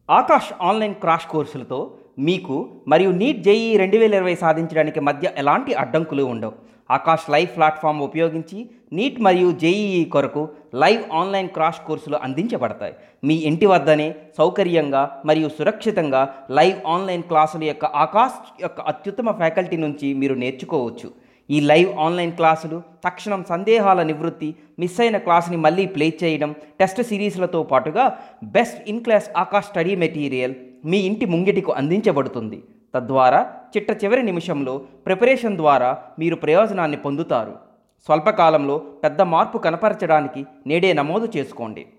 Akash online crash కోర్సులతో మీకు మరియు NEET JEE రెండు వేల ఇరవై సాధించడానికి మధ్య ఎలాంటి అడ్డంకులు ఉండవు ఆకాష్ లైవ్ ప్లాట్ఫామ్ ఉపయోగించి నీట్ మరియు జేఈఈ కొరకు లైవ్ ఆన్లైన్ క్రాష్ కోర్సులు అందించబడతాయి మీ ఇంటి వద్దనే సౌకర్యంగా మరియు సురక్షితంగా లైవ్ ఆన్లైన్ క్లాసుల యొక్క ఆకాష్ యొక్క అత్యుత్తమ ఫ్యాకల్టీ నుంచి మీరు నేర్చుకోవచ్చు ఈ లైవ్ ఆన్లైన్ క్లాసులు తక్షణం సందేహాల నివృత్తి మిస్ అయిన క్లాస్ని మళ్ళీ ప్లే చేయడం టెస్ట్ సిరీస్లతో పాటుగా best in class Aakash study material మీ ఇంటి ముంగిటికు అందించబడుతుంది తద్వారా చిట్ట చివరి నిమిషంలో ప్రిపరేషన్ ద్వారా మీరు ప్రయోజనాన్ని పొందుతారు స్వల్పకాలంలో పెద్ద మార్పు కనపరచడానికి నేడే నమోదు చేసుకోండి